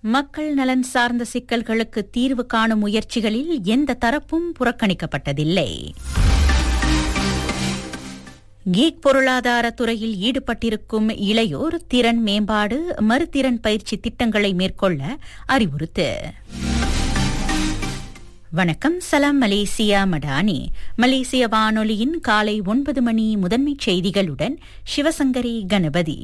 மக்கள் நலன் சார்ந்த சிக்கல்களுக்கு தீர்வு காணும் முயற்சிகளில் எந்த தரப்பும் புறக்கணிக்கப்பட்டதில்லை கீக் பொருளாதார துறையில் ஈடுபட்டிருக்கும் இளையோர் திறன் மேம்பாடு மறுதிறன் பயிற்சி திட்டங்களை மேற்கொள்ள அறிவுறுத்து வணக்கம் சலாம் மலேசியா மடானி மலேசிய வானொலியின் காலை ஒன்பது மணி முதன்மைச் செய்திகளுடன் சிவசங்கரி கணபதி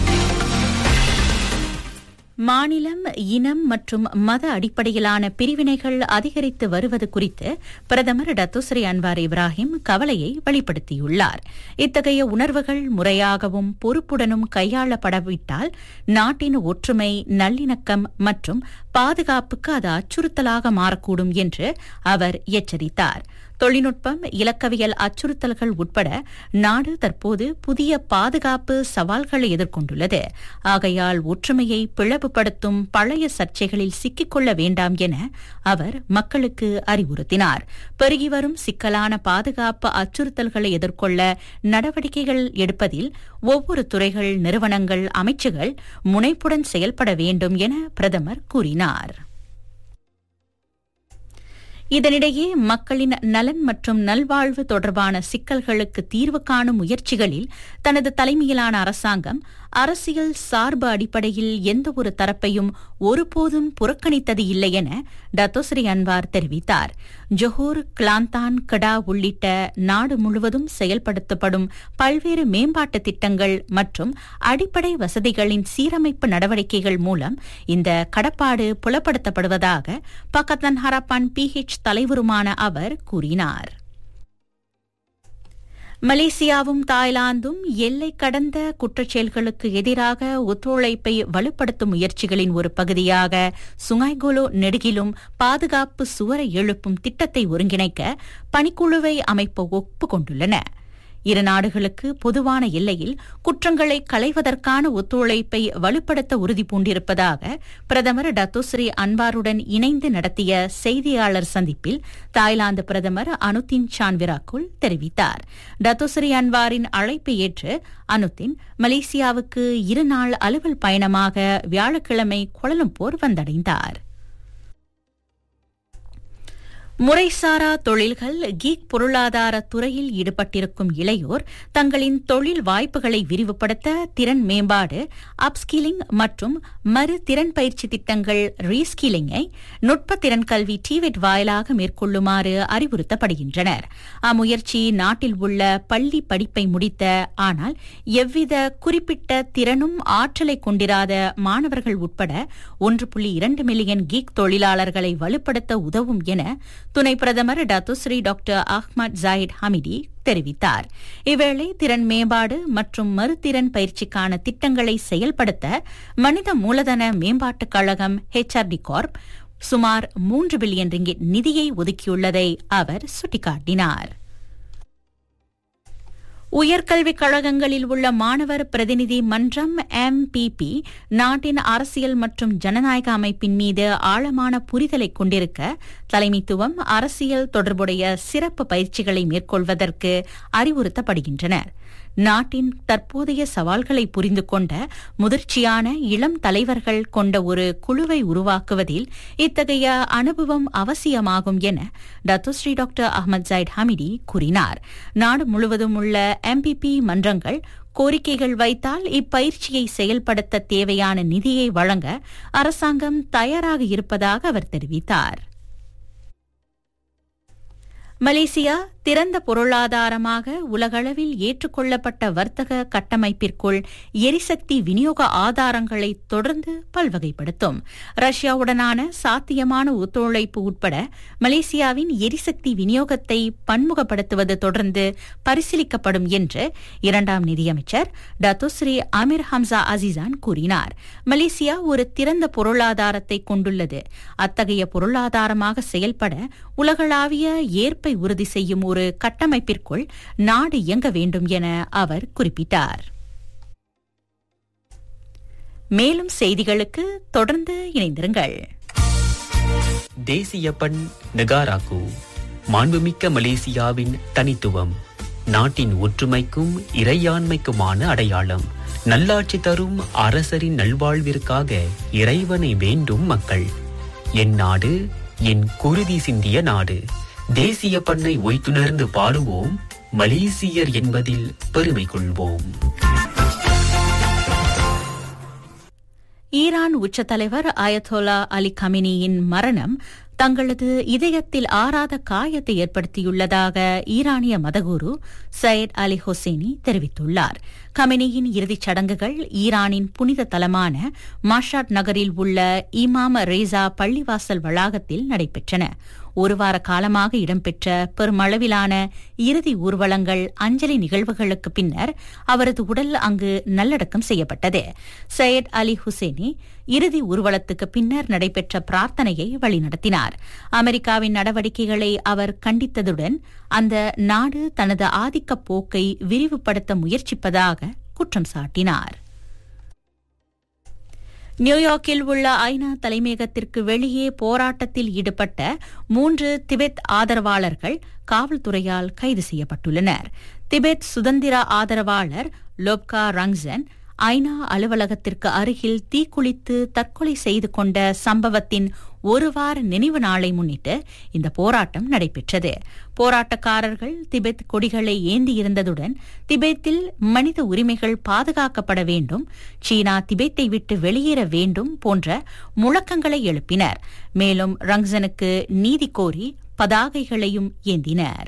மாநிலம் இனம் மற்றும் மத அடிப்படையிலான பிரிவினைகள் அதிகரித்து வருவது குறித்து பிரதமர் டத்துஸ்ரீ அன்வார் இப்ராஹிம் கவலையை வெளிப்படுத்தியுள்ளார் இத்தகைய உணர்வுகள் முறையாகவும் பொறுப்புடனும் கையாளப்படவிட்டால் நாட்டின் ஒற்றுமை நல்லிணக்கம் மற்றும் பாதுகாப்புக்கு அது அச்சுறுத்தலாக மாறக்கூடும் என்று அவர் எச்சரித்தார் தொழில்நுட்பம் இலக்கவியல் அச்சுறுத்தல்கள் உட்பட நாடு தற்போது புதிய பாதுகாப்பு சவால்களை எதிர்கொண்டுள்ளது ஆகையால் ஒற்றுமையை பிளவுபடுத்தும் பழைய சர்ச்சைகளில் சிக்கிக்கொள்ள வேண்டாம் என அவர் மக்களுக்கு அறிவுறுத்தினார் பெருகி வரும் சிக்கலான பாதுகாப்பு அச்சுறுத்தல்களை எதிர்கொள்ள நடவடிக்கைகள் எடுப்பதில் ஒவ்வொரு துறைகள் நிறுவனங்கள் அமைச்சுகள் முனைப்புடன் செயல்பட வேண்டும் என பிரதமர் கூறினார் இதனிடையே மக்களின் நலன் மற்றும் நல்வாழ்வு தொடர்பான சிக்கல்களுக்கு தீர்வு காணும் முயற்சிகளில் தனது தலைமையிலான அரசாங்கம் அரசியல் சார்பு அடிப்படையில் எந்தவொரு தரப்பையும் ஒருபோதும் புறக்கணித்தது இல்லை என டத்தோஸ்ரீ அன்வார் தெரிவித்தார் ஜொஹூர் கிளாந்தான் கடா உள்ளிட்ட நாடு முழுவதும் செயல்படுத்தப்படும் பல்வேறு மேம்பாட்டு திட்டங்கள் மற்றும் அடிப்படை வசதிகளின் சீரமைப்பு நடவடிக்கைகள் மூலம் இந்த கடப்பாடு புலப்படுத்தப்படுவதாக பக்கத்தன் ஹரப்பான் பிஹெச் தலைவருமான அவர் கூறினார் மலேசியாவும் தாய்லாந்தும் எல்லை கடந்த குற்றச்செயல்களுக்கு எதிராக ஒத்துழைப்பை வலுப்படுத்தும் முயற்சிகளின் ஒரு பகுதியாக சுங்காய்கோலோ நெடுகிலும் பாதுகாப்பு சுவரை எழுப்பும் திட்டத்தை ஒருங்கிணைக்க பணிக்குழுவை அமைப்ப ஒப்புக்கொண்டுள்ளன இரு நாடுகளுக்கு பொதுவான எல்லையில் குற்றங்களை களைவதற்கான ஒத்துழைப்பை வலுப்படுத்த உறுதி பூண்டிருப்பதாக பிரதமர் டத்தோஸ்ரீ அன்வாருடன் இணைந்து நடத்திய செய்தியாளர் சந்திப்பில் தாய்லாந்து பிரதமர் அனுத்தின் சான்விராக்குல் தெரிவித்தார் டத்தோஸ்ரீ அன்வாரின் அழைப்பை ஏற்று அனுத்தின் மலேசியாவுக்கு இருநாள் அலுவல் பயணமாக வியாழக்கிழமை கோலலம்பூர் வந்தடைந்தார் முறைசாரா தொழில்கள் கீக் பொருளாதார துறையில் ஈடுபட்டிருக்கும் இளையோர் தங்களின் தொழில் வாய்ப்புகளை விரிவுபடுத்த திறன் மேம்பாடு அப்ஸ்கில்லிங் மற்றும் மறு திறன் பயிற்சி திட்டங்கள் ரீஸ்கில்லிங்கை நுட்ப திறன் கல்வி டிவெட் வாயிலாக மேற்கொள்ளுமாறு அறிவுறுத்தப்படுகின்றனர் அம்முயற்சி நாட்டில் உள்ள பள்ளி படிப்பை முடித்த ஆனால் எவ்வித குறிப்பிட்ட திறனும் ஆற்றலை கொண்டிராத மாணவர்கள் உட்பட ஒன்று புள்ளி இரண்டு மில்லியன் கீக் தொழிலாளர்களை வலுப்படுத்த உதவும் என துணை பிரதமர் Datuk Seri doctor Ahmad Zahid Hamidi தெரிவித்தார் இவ்வேளை திறன் மேம்பாடு மற்றும் மறுதிறன் பயிற்சிக்கான திட்டங்களை செயல்படுத்த மனித மூலதன மேம்பாட்டுக் கழகம் ஹெச்ஆர்டி கார்ப் சுமார் மூன்று பில்லியன் ரிங்கிட் நிதியை ஒதுக்கியுள்ளதை அவர் சுட்டிக்காட்டினார் உயர்கல்விக் கழகங்களில் உள்ள மாணவர் பிரதிநிதி மன்றம் எம்பிபி நாட்டின் அரசியல் மற்றும் ஜனநாயக அமைப்பின் மீது ஆழமான புரிதலை கொண்டிருக்க தலைமைத்துவம் அரசியல் தொடர்புடைய சிறப்பு பயிற்சிகளை மேற்கொள்வதற்கு அறிவுறுத்தப்படுகின்றனர் நாட்டின் தற்போதைய சவால்களை புரிந்து கொண்ட முதிர்ச்சியான இளம் தலைவர்கள் கொண்ட ஒரு குழுவை உருவாக்குவதில் இத்தகைய அனுபவம் அவசியமாகும் என Datuk Seri doctor Ahmad Zahid Hamidi கூறினார் நாடு முழுவதும் உள்ள எம்பிபி மன்றங்கள் கோரிக்கைகள் வைத்தால் இப்பயிற்சியை செயல்படுத்த தேவையான நிதியை வழங்க அரசாங்கம் தயாராக இருப்பதாக அவர் தெரிவித்தார் மலேசியா திறந்த பொருளாதாரமாக உலகளவில் ஏற்றுக்கொள்ளப்பட்ட வர்த்தக கட்டமைப்பிற்குள் எரிசக்தி விநியோக ஆதாரங்களை தொடர்ந்து பல்வகைப்படுத்தும் ரஷ்யாவுடனான சாத்தியமான ஒத்துழைப்பு உட்பட மலேசியாவின் எரிசக்தி விநியோகத்தை பன்முகப்படுத்துவது தொடர்ந்து பரிசீலிக்கப்படும் என்று இரண்டாம் நிதியமைச்சர் டத்துஸ்ரீ அமீர் ஹம்சா அசிசான் கூறினார் மலேசியா ஒரு திறந்த பொருளாதாரத்தை கொண்டுள்ளது அத்தகைய பொருளாதாரமாக செயல்பட உலகளாவிய ஏற்பை உறுதி செய்யும் ஒரு கட்டமைப்பிற்குள் நாடு இயங்க வேண்டும் என அவர் குறிப்பிட்டார் மேலும் செய்திகளுக்கு தொடர்ந்து இணைந்திருங்கள் தேசிய பண் நெகாராக்கு மாண்புமிக்க மலேசியாவின் தனித்துவம் நாட்டின் ஒற்றுமைக்கும் இறையாண்மைக்குமான அடையாளம் நல்லாட்சி தரும் அரசரின் நல்வாழ்விற்காக இறைவனை வேண்டும் மக்கள் என் நாடு என் குருதி சிந்திய நாடு தேசிய பண்ணை ஒய்த்துணர்ந்து பாடுவோம் மலேசியர் என்பதில் பெருமை கொள்வோம் ஈரான் உச்ச தலைவர் அயத்தோலா அலி கமினியின் மரணம் தங்களது இதயத்தில் ஆறாத காயத்தை ஏற்படுத்தியுள்ளதாக ஈரானிய மதகுரு சையத் அலி ஹொசேனி தெரிவித்துள்ளார் கமினியின் இறுதிச் சடங்குகள் ஈரானின் புனித தலமான மாஷாட் நகரில் உள்ள இமாம் ரேசா பள்ளிவாசல் வளாகத்தில் நடைபெற்றன ஒரு வார காலமாக இடம்பெற்ற பெருமளவிலான இறுதி ஊர்வலங்கள் அஞ்சலி நிகழ்வுகளுக்கு பின்னர் அவரது உடல் அங்கு நல்லடக்கம் செய்யப்பட்டது சையத் அலி ஹுசேனி இறுதி ஊர்வலத்துக்கு பின்னர் நடைபெற்ற பிரார்த்தனையை வழிநடத்தினார் அமெரிக்காவின் நடவடிக்கைகளை அவர் கண்டித்ததுடன் அந்த நாடு தனது ஆதிக்க போக்கை விரிவுபடுத்த முயற்சிப்பதாக குற்றம் சாட்டினார் நியூயார்க்கில் உள்ள ஐநா தலைமையகத்திற்கு வெளியே போராட்டத்தில் ஈடுபட்ட மூன்று திபெத் ஆதரவாளர்கள் காவல்துறையால் கைது செய்யப்பட்டுள்ளனர் திபெத் சுதந்திர ஆதரவாளர் லோப்கா ரங்சன் ஐநா அலுவலகத்திற்கு அருகில் தீக்குளித்து தற்கொலை செய்து கொண்ட சம்பவத்தின் ஒரு வார நினைவு நாளை முன்னிட்டு இந்த போராட்டம் நடைபெற்றது போராட்டக்காரர்கள் திபெத் கொடிகளை ஏந்தியிருந்ததுடன் திபெத்தில் மனித உரிமைகள் பாதுகாக்கப்பட வேண்டும் சீனா திபெத்தை விட்டு வெளியேற வேண்டும் போன்ற முழக்கங்களை எழுப்பினர் மேலும் ரங்சனுக்கு நீதி கோரி பதாகைகளையும் ஏந்தினர்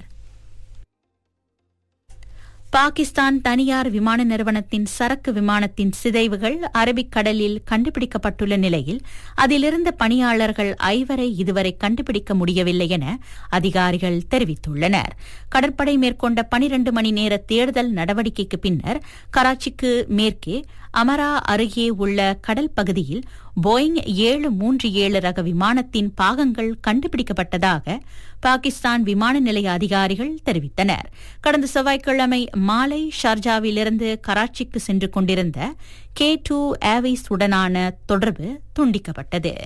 பாகிஸ்தான் தனியார் விமான நிறுவனத்தின் சரக்கு விமானத்தின் சிதைவுகள் அரபிக்கடலில் கண்டுபிடிக்கப்பட்டுள்ள நிலையில் அதிலிருந்த பணியாளர்கள் ஐவரை இதுவரை கண்டுபிடிக்க முடியவில்லை என அதிகாரிகள் தெரிவித்துள்ளனர் கடற்படை மேற்கொண்ட பனிரண்டு மணி நேர தேடுதல் நடவடிக்கைக்கு பின்னர் கராச்சிக்கு மேற்கே அமரா அருகே உள்ள கடல் பகுதியில் போயிங் ஏழு மூன்று ஏழு ரக விமானத்தின் பாகங்கள் கண்டுபிடிக்கப்பட்டதாக பாகிஸ்தான் விமான நிலைய அதிகாரிகள் தெரிவித்தனர் கடந்த செவ்வாய்க்கிழமை மாலை ஷார்ஜாவிலிருந்து கராச்சிக்கு சென்று கொண்டிருந்த கே டூ ஏர்வேஸ் உடனான தொடர்பு துண்டிக்கப்பட்டது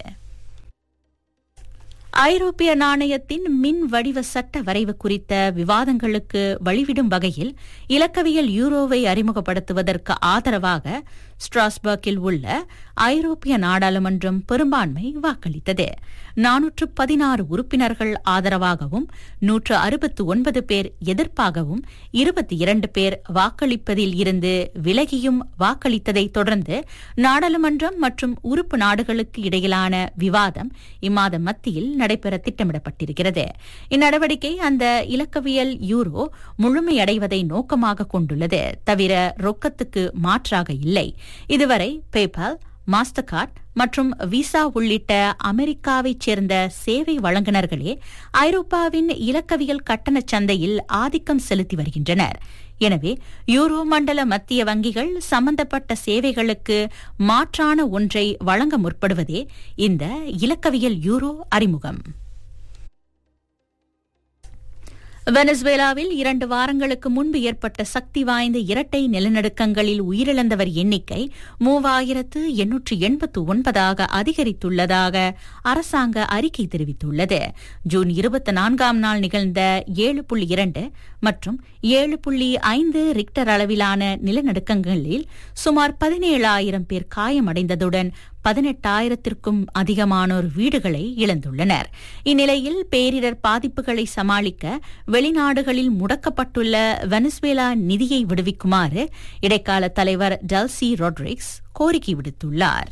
ஐரோப்பிய நாணயத்தின் மின் வடிவ சட்ட வரைவு குறித்த விவாதங்களுக்கு வழிவிடும் வகையில் இலக்கவியல் யூரோவை அறிமுகப்படுத்துவதற்கு ஆதரவாக ஸ்ட்ராஸ்பர்க்கில் உள்ள ஐரோப்பிய நாடாளுமன்றம் பெரும்பான்மை வாக்களித்தது நானூற்று பதினாறு உறுப்பினர்கள் ஆதரவாகவும் நூற்று அறுபத்து ஒன்பது பேர் எதிர்ப்பாகவும் இருபத்தி இரண்டு பேர் வாக்களிப்பதில் இருந்து விலகியும் வாக்களித்ததை தொடர்ந்து நாடாளுமன்றம் மற்றும் உறுப்பு நாடுகளுக்கு இடையிலான விவாதம் இம்மாத மத்தியில் நடைபெற திட்டமிடப்பட்டிருக்கிறது இந்நடவடிக்கை அந்த இலக்கவியல் யூரோ முழுமையடைவதை நோக்கமாக கொண்டுள்ளது தவிர ரொக்கத்துக்கு மாற்றாக இல்லை இதுவரை பேபால் மாஸ்டர் கார்ட் மற்றும் விசா உள்ளிட்ட அமெரிக்காவைச் சேர்ந்த சேவை வழங்குநர்களே ஐரோப்பாவின் இலக்கவியல் கட்டணச் சந்தையில் ஆதிக்கம் செலுத்தி வருகின்றனர் எனவே யூரோ மண்டல மத்திய வங்கிகள் சம்பந்தப்பட்ட சேவைகளுக்கு மாற்றான ஒன்றை வழங்க முற்படுவதே இந்த இலக்கவியல் யூரோ அறிமுகம் வெனசுவேலாவில் இரண்டு வாரங்களுக்கு முன்பு ஏற்பட்ட சக்தி வாய்ந்த இரட்டை நிலநடுக்கங்களில் உயிரிழந்தவர் எண்ணிக்கை மூவாயிரத்து எண்ணூற்று எண்பத்து ஒன்பதாக அதிகரித்துள்ளதாக அரசாங்க அறிக்கை தெரிவித்துள்ளது ஜூன் இருபத்தி நான்காம் நாள் நிகழ்ந்த ஏழு புள்ளி இரண்டு மற்றும் ஏழு புள்ளி ஐந்து ரிக்டர் அளவிலான நிலநடுக்கங்களில் சுமார் பதினேழாயிரம் பேர் காயமடைந்ததுடன் பதினெட்டாயிரத்திற்கும் அதிகமானோர் வீடுகளை இழந்துள்ளனர் இந்நிலையில் பேரிடர் பாதிப்புகளை சமாளிக்க வெளிநாடுகளில் முடக்கப்பட்டுள்ள வெனசுவேலா நிதியை விடுவிக்குமாறு இடைக்கால தலைவர் டல்சி ரொட்ரிக்ஸ் கோரிக்கை விடுத்துள்ளார்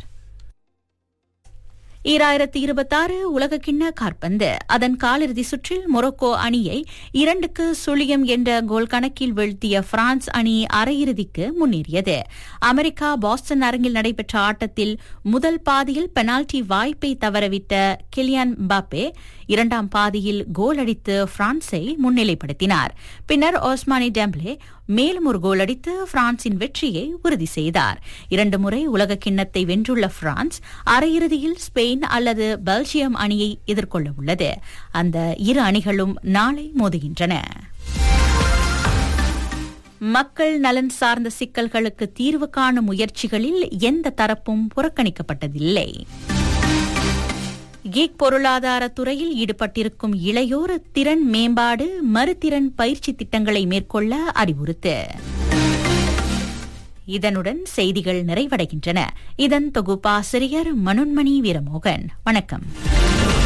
ஈராயிரத்தி இருபத்தாறு உலகக்கிண்ண காற்பந்து அதன் காலிறுதி சுற்றில் மொரோக்கோ அணியை இரண்டுக்கு சுழியம் என்ற கோல் கணக்கில் வீழ்த்திய பிரான்ஸ் அணி அரையிறுதிக்கு முன்னேறியது அமெரிக்கா பாஸ்டன் அரங்கில் நடைபெற்ற ஆட்டத்தில் முதல் பாதியில் பெனால்டி வாய்ப்பை தவறவிட்ட கிலியான் பாப்பே இரண்டாம் பாதியில் கோல் அடித்து பிரான்ஸை முன்னிலைப்படுத்தினார் பின்னர் ஓஸ்மானி டெம்ப்ளே மேலும் ஒரு கோல் அடித்து பிரான்சின் வெற்றியை உறுதி செய்தார் இரண்டு முறை உலக கிண்ணத்தை வென்றுள்ள பிரான்ஸ் அரையிறுதியில் ஸ்பெயின் அல்லது பெல்ஜியம் அணியை எதிர்கொள்ள உள்ளது அந்த இரு அணிகளும் நாளை மோதுகின்றன மக்கள் நலன் சார்ந்த சிக்கல்களுக்கு தீர்வு காணும் முயற்சிகளில் எந்த தரப்பும் புறக்கணிக்கப்பட்டதில்லை கீக் பொருளாதார துறையில் ஈடுபட்டிருக்கும் இளையோர் திறன் மேம்பாடு மறுதிறன் பயிற்சி திட்டங்களை மேற்கொள்ள அறிவுறுத்து இதனுடன் செய்திகள் நிறைவடைகின்றன இதன் தொகுப்பாசிரியர் மனோன்மணி வீரமோகன் வணக்கம்